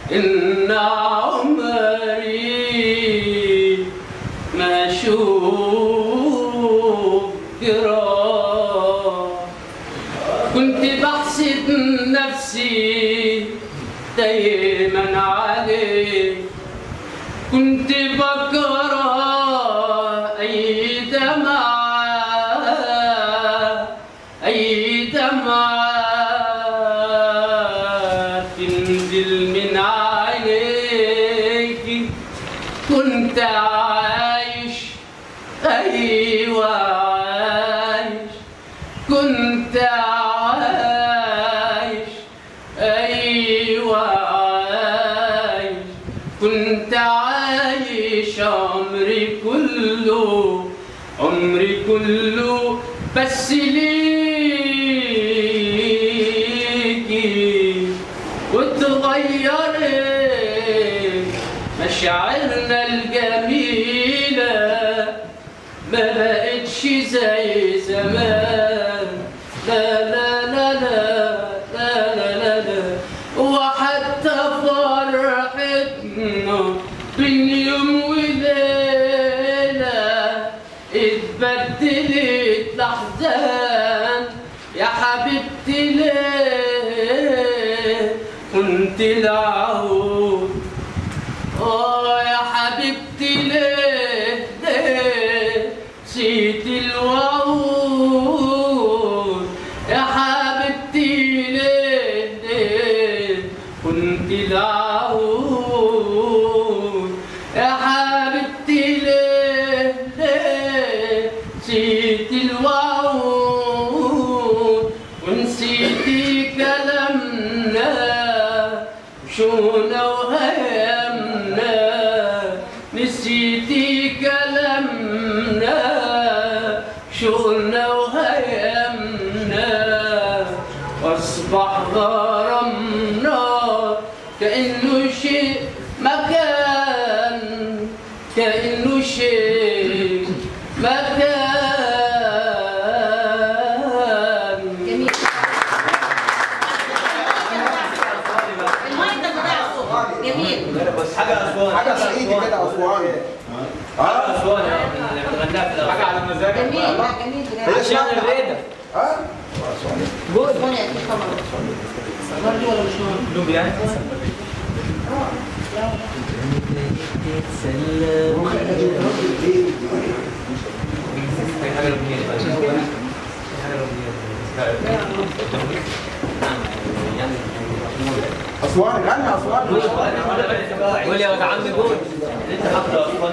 إن عمري ما أشوف جراح كنت بحسد نفسي دايما عليك كنت بكره أي دمعة أي دمعة تنزل من عينيك كنت عايش أيوة عايش كنت عايش أيوة عايش كنت عايش عمري كله عمري كله بس ليكي وتغيرت مشاعرنا الجميلة ما بقتش زي زمان لا لا لا لا لا لا لا لا وحتى فرحتنا بين يوم وليلة اتبدلت لحظان يا حبيبتي ليه كنت العود اه يا حبيبتي ليه ليه نسيت الوعود يا حبيبتي ليه ليه كنت العود يا حبيبتي ليه ليه نسيت الوعود ونسيتي كلامنا شونا وهيامنا نسيتي كلامنا شونا وهيامنا واصبح غرامنا كانه شيء ما كان كانه شيء ما كان جميل المايك ده بتاع الصوت جميل حاجه اسوان حاجه صعيدي كده اسواني حاجه اه اسوان اللي بتغناها في حاجه على مزاجك جميل لا جميل هي بجد اسمها الريده اه اسبانيا اكيد طبعا برضه ولا مش مهم نوب يعني حاجه لبنانيه حاجه اسواني غني اسواني قول يا عم قول انت حافظ اسوان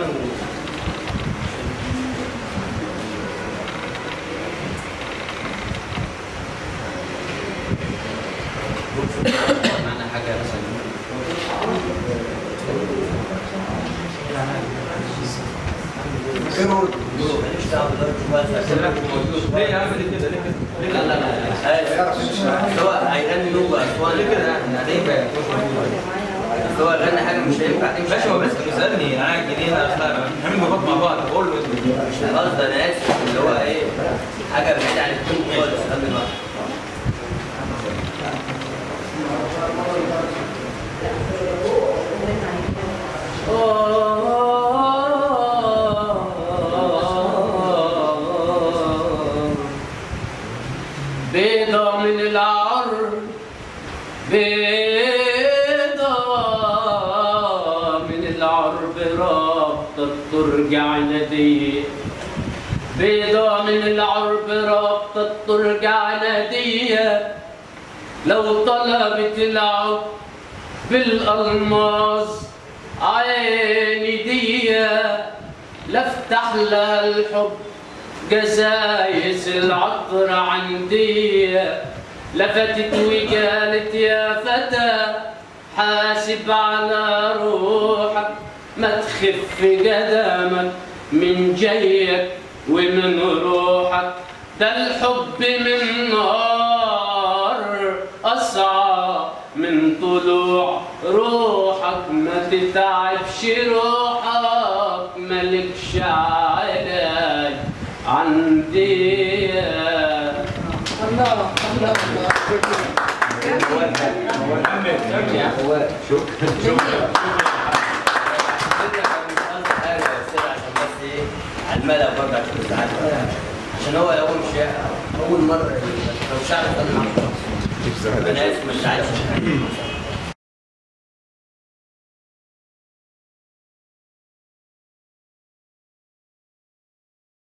معنا حاجه مثلا ايه نور ليه يا عم ليه كده ليه كده لا لا لا هو هيغني نوبة اسوان كده يعني ليه هو غنى حاجه مش هينفع تمشي ماشي هو بس بيسالني انا جنيه انا بنعمل مبات مع بعض بقول له مش قصدي انا اسف اللي هو ايه حاجه بعيده عن الكون خالص قبل ما بيضة من العر بيضة من العرب رابطة ترجع ندية بيضة من العرب رابطة ترجع ندية لو طلبت العب بالألماس عيني دية لافتح لها الحب جزايز العطر عندي لفتت وقالت يا فتى حاسب على روحك ما تخف قدمك من جيك ومن روحك ده الحب من نار أصعب من طلوع روحك ما تتعبش روحك ملكش علاج عندي الله الله الله على الملأ برضه عشان تزعل عشان هو لو مش اول مره لو مش عارف انا انا اسف ما تزعلش